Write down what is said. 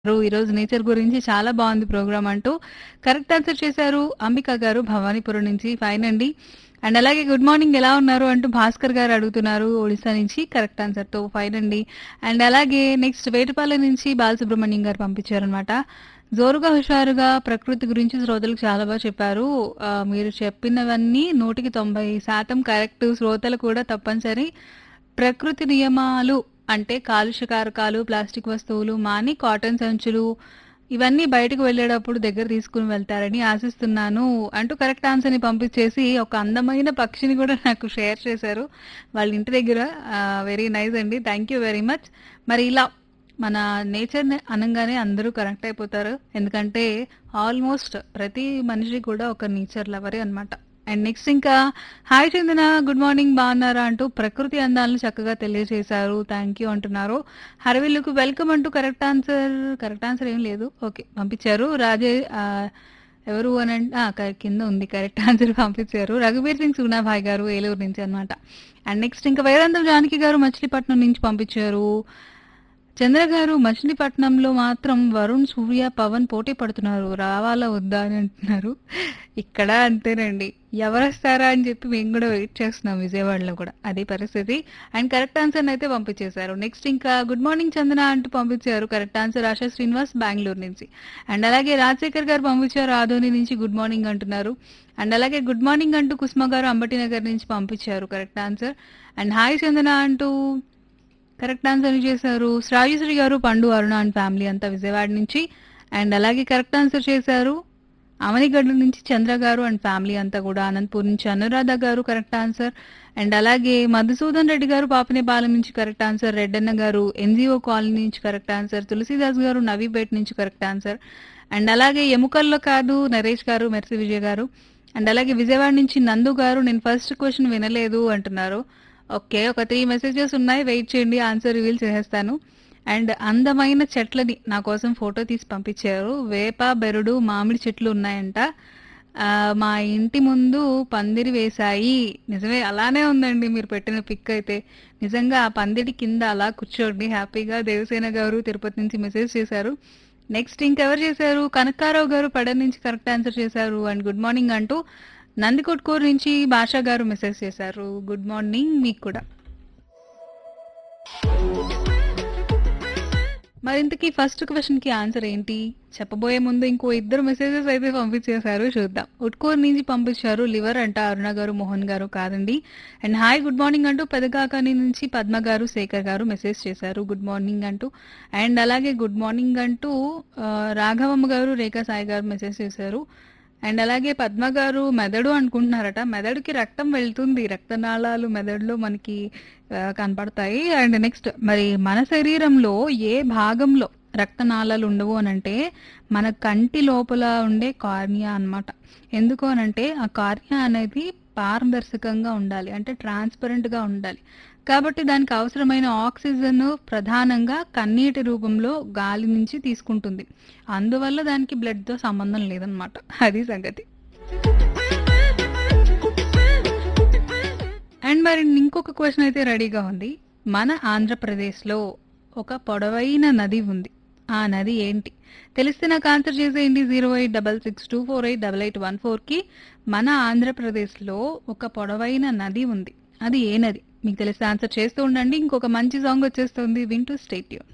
ఈరోజు నేచర్ గురించి చాలా బాగుంది ప్రోగ్రామ్ అంటూ కరెక్ట్ ఆన్సర్ చేశారు అంబిక గారు భవానీపురం నుంచి ఫైన్ అండి అండ్ అలాగే గుడ్ మార్నింగ్ ఎలా ఉన్నారు అంటూ భాస్కర్ గారు అడుగుతున్నారు ఒడిశా నుంచి కరెక్ట్ ఆన్సర్ తో ఫైన్ అండి అండ్ అలాగే నెక్స్ట్ వేటపాలెం నుంచి బాలసుబ్రహ్మణ్యం గారు పంపించారనమాట జోరుగా హుషారుగా ప్రకృతి గురించి శ్రోతలకు చాలా బాగా చెప్పారు ఆ, మీరు చెప్పినవన్నీ నూటికి తొంభై శాతం కరెక్ట్ శ్రోతలు కూడా తప్పనిసరి ప్రకృతి నియమాలు అంటే కాలుష్య కారకాలు ప్లాస్టిక్ వస్తువులు మాని కాటన్ సంచులు ఇవన్నీ బయటకు వెళ్ళేటప్పుడు దగ్గర తీసుకుని వెళ్తారని ఆశిస్తున్నాను అంటూ కరెక్ట్ ఆన్సర్ని పంపించేసి ఒక అందమైన పక్షిని కూడా నాకు షేర్ చేశారు వాళ్ళ ఇంటి దగ్గర వెరీ నైస్ అండి థ్యాంక్ యూ వెరీ మచ్ మరి ఇలా మన నేచర్ అనగానే అందరూ కనెక్ట్ అయిపోతారు ఎందుకంటే ఆల్మోస్ట్ ప్రతి మనిషి కూడా ఒక నేచర్ లవరే అన్నమాట అండ్ నెక్స్ట్ ఇంకా హాయ్ చందన గుడ్ మార్నింగ్ బాగున్నారా అంటూ ప్రకృతి అందాలను చక్కగా తెలియజేశారు థ్యాంక్ యూ అంటున్నారు హరవిల్లుకు వెల్కమ్ అంటూ కరెక్ట్ ఆన్సర్ కరెక్ట్ ఆన్సర్ ఏం లేదు ఓకే పంపించారు రాజే ఆ, ఎవరు అని అంటే ఆ, క- కింద ఉంది కరెక్ట్ ఆన్సర్ పంపించారు రఘువీర్ సింగ్ సునాభాయ్ గారు ఏలూరు నుంచి అన్నమాట అండ్ నెక్స్ట్ ఇంకా వేదాంతం జానకి గారు మచిలీపట్నం నుంచి పంపించారు చంద్ర గారు మచిలీపట్నంలో మాత్రం వరుణ్ సూర్య పవన్ పోటీ పడుతున్నారు రావాలా వద్దా అని అంటున్నారు ఇక్కడ అంతేనండి ఎవరు వస్తారా అని చెప్పి మేము కూడా వెయిట్ చేస్తున్నాం విజయవాడలో కూడా అదే పరిస్థితి అండ్ కరెక్ట్ ఆన్సర్ అయితే పంపించేశారు నెక్స్ట్ ఇంకా గుడ్ మార్నింగ్ చందన అంటూ పంపించారు కరెక్ట్ ఆన్సర్ ఆశా శ్రీనివాస్ బెంగళూరు నుంచి అండ్ అలాగే రాజశేఖర్ గారు పంపించారు ఆదోని నుంచి గుడ్ మార్నింగ్ అంటున్నారు అండ్ అలాగే గుడ్ మార్నింగ్ అంటూ కుస్మ గారు అంబటి నగర్ నుంచి పంపించారు correct answer and hi Chandana అంటూ కరెక్ట్ ఆన్సర్ చేశారు శ్రావ్యశ్రీ గారు పండు అరుణ అండ్ ఫ్యామిలీ అంతా విజయవాడ నుంచి అండ్ అలాగే కరెక్ట్ ఆన్సర్ చేశారు అవనిగడ్డ నుంచి చంద్ర గారు అండ్ ఫ్యామిలీ అంతా కూడా అనంతపూర్ నుంచి అనురాధ గారు కరెక్ట్ ఆన్సర్ అండ్ అలాగే మధుసూదన్ రెడ్డి గారు పాపనేపాలెం నుంచి కరెక్ట్ ఆన్సర్ రెడ్డన్న గారు ఎన్జిఓ కాలనీ నుంచి కరెక్ట్ ఆన్సర్ తులసిదాస్ గారు నవీపేట్ నుంచి కరెక్ట్ ఆన్సర్ అండ్ అలాగే ఎముకల్లో కాదు నరేష్ గారు మెర్సి విజయ్ గారు అండ్ అలాగే విజయవాడ నుంచి నందు గారు నేను ఫస్ట్ క్వశ్చన్ వినలేదు అంటున్నారు ఓకే ఒక త్రీ మెసేజెస్ ఉన్నాయి వెయిట్ చేయండి ఆన్సర్ రివీల్ చేసేస్తాను అండ్ అందమైన చెట్లని నా కోసం ఫోటో తీసి పంపించారు వేప బెరడు మామిడి చెట్లు ఉన్నాయంట ఆ, మా ఇంటి ముందు పందిరి వేశాయి నిజమే అలానే ఉందండి మీరు పెట్టిన పిక్ అయితే నిజంగా ఆ పందిరి కింద అలా కూర్చోండి హ్యాపీగా దేవసేన గారు తిరుపతి నుంచి మెసేజ్ చేశారు నెక్స్ట్ ఇంకెవరు చేశారు కనకారావు గారు పడన్ నుంచి కరెక్ట్ ఆన్సర్ చేశారు అండ్ గుడ్ మార్నింగ్ అంటూ నందికొట్కూరు నుంచి భాషా గారు మెసేజ్ చేశారు గుడ్ మార్నింగ్ మీకు కూడా మరి ఇంతకీ ఫస్ట్ క్వశ్చన్ కి ఆన్సర్ ఏంటి చెప్పబోయే ముందు ఇంకో ఇద్దరు మెసేజెస్ అయితే పంపించేశారు చూద్దాం ఉట్కూరు నుంచి పంపించారు లివర్ అంట అరుణ గారు మోహన్ గారు కాదండి అండ్ హాయ్ గుడ్ మార్నింగ్ అంటూ పెదగాకాని నుంచి పద్మ గారు శేఖర్ గారు మెసేజ్ చేశారు గుడ్ మార్నింగ్ అంటూ అండ్ అలాగే గుడ్ మార్నింగ్ అంటూ ఆ, రాఘవమ్మ గారు రేఖా సాయి గారు మెసేజ్ చేశారు అండ్ అలాగే పద్మ గారు మెదడు అనుకుంటున్నారట మెదడుకి రక్తం వెళ్తుంది రక్తనాళాలు మెదడులో మనకి ఆ, కనపడతాయి అండ్ నెక్స్ట్ మరి మన శరీరంలో ఏ భాగంలో రక్తనాళాలు ఉండవు అని అంటే మన కంటి లోపల ఉండే కార్నియా అన్నమాట ఎందుకు అనంటే ఆ కార్నియా అనేది పారదర్శకంగా ఉండాలి అంటే ట్రాన్స్పరెంట్ గా ఉండాలి కాబట్టి దానికి అవసరమైన ఆక్సిజన్ ప్రధానంగా కన్నీటి రూపంలో గాలి నుంచి తీసుకుంటుంది అందువల్ల దానికి బ్లడ్ తో సంబంధం లేదనమాట అది సంగతి అండ్ మరి ఇంకొక క్వశ్చన్ అయితే రెడీగా ఉంది మన ఆంధ్రప్రదేశ్లో ఒక పొడవైన నది ఉంది ఆ నది ఏంటి తెలిస్తే నాకు ఆన్సర్ చేసేయండి zero eight double six two four eight double eight one ఫోర్కి మన ఆంధ్రప్రదేశ్లో ఒక పొడవైన నది ఉంది అది ఏ నది మీకు తెలిస్తే ఆన్సర్ చేస్తూ ఉండండి ఇంకొక మంచి సాంగ్ వచ్చేస్తుంది వింటూ స్టేట్యూన్